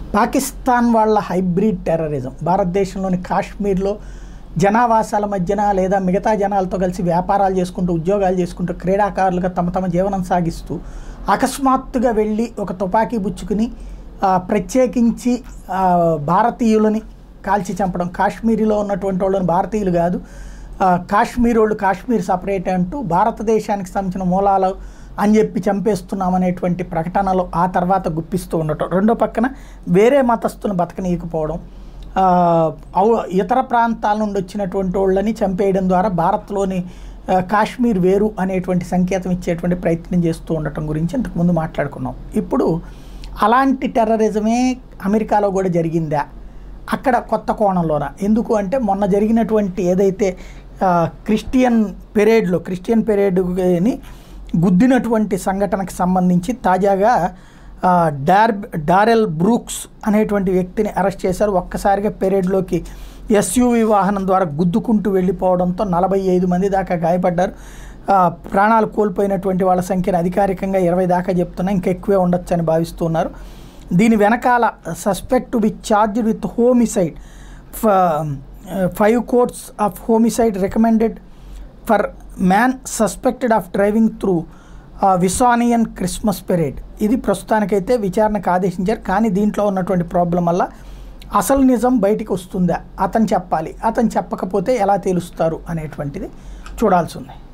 పాకిస్తాన్ వాళ్ళ hybrid terrorism భారతదేశంలోని కాశ్మీర్లో జనావాసాల మధ్యన లేదా మిగతా జనాలతో కలిసి వ్యాపారాలు చేసుకుంటూ ఉద్యోగాలు చేసుకుంటూ క్రీడాకారులుగా తమ తమ జీవనం సాగిస్తూ అకస్మాత్తుగా వెళ్ళి ఒక తుపాకీ బుచ్చుకుని ఆ, ప్రత్యేకించి ఆ, భారతీయులని కాల్చి చంపడం కాశ్మీరీలో ఉన్నటువంటి వాళ్ళని భారతీయులు కాదు ఆ, కాశ్మీర్ వాళ్ళు కాశ్మీర్ సపరేట్ అంటూ భారతదేశానికి సంబంధించిన మూలాలు అని చెప్పి చంపేస్తున్నామనేటువంటి ప్రకటనలు ఆ తర్వాత గుప్పిస్తూ ఉండటం రెండో పక్కన వేరే మతస్థులను బతకనీయకపోవడం ఆ, అవ- ఇతర ప్రాంతాల నుండి వచ్చినటువంటి వాళ్ళని చంపేయడం ద్వారా భారత్లోని ఆ, కాశ్మీర్ వేరు అనేటువంటి సంకేతం ఇచ్చేటువంటి ప్రయత్నం చేస్తూ ఉండటం గురించి ఇంతకుముందు మాట్లాడుకున్నాం ఇప్పుడు అలాంటి టెర్రరిజమే అమెరికాలో కూడా జరిగిందా అక్కడ కొత్త కోణంలోన ఎందుకు అంటే మొన్న జరిగినటువంటి ఏదైతే ఆ, క్రిస్టియన్ పెరేడ్లో క్రిస్టియన్ పెరేడ్ని గుద్దినటువంటి సంఘటనకు సంబంధించి తాజాగా ఆ, డార్ డారెల్ బ్రూక్స్ అనేటువంటి వ్యక్తిని అరెస్ట్ చేశారు ఒక్కసారిగా పెరేడ్లోకి ఎస్యూవి వాహనం ద్వారా గుద్దుకుంటూ వెళ్ళిపోవడంతో నలభై ఐదు మంది దాకా గాయపడ్డారు ఆ, ప్రాణాలు కోల్పోయినటువంటి వాళ్ళ సంఖ్యను అధికారికంగా ఇరవై దాకా చెప్తున్నా ఇంకా ఎక్కువే ఉండొచ్చు అని భావిస్తున్నారు దీని వెనకాల suspect to be charged with homicide five courts of homicide recommended for man suspected of driving through విసానియన్ క్రిస్మస్ పెరేడ్ ఇది ప్రస్తుతానికైతే విచారణకు ఆదేశించారు కానీ దీంట్లో ఉన్నటువంటి ప్రాబ్లం వల్ల అసలు నిజం బయటికి వస్తుందా అతను చెప్పాలి అతను చెప్పకపోతే ఎలా తేలుస్తారు అనేటువంటిది చూడాల్సి ఉంది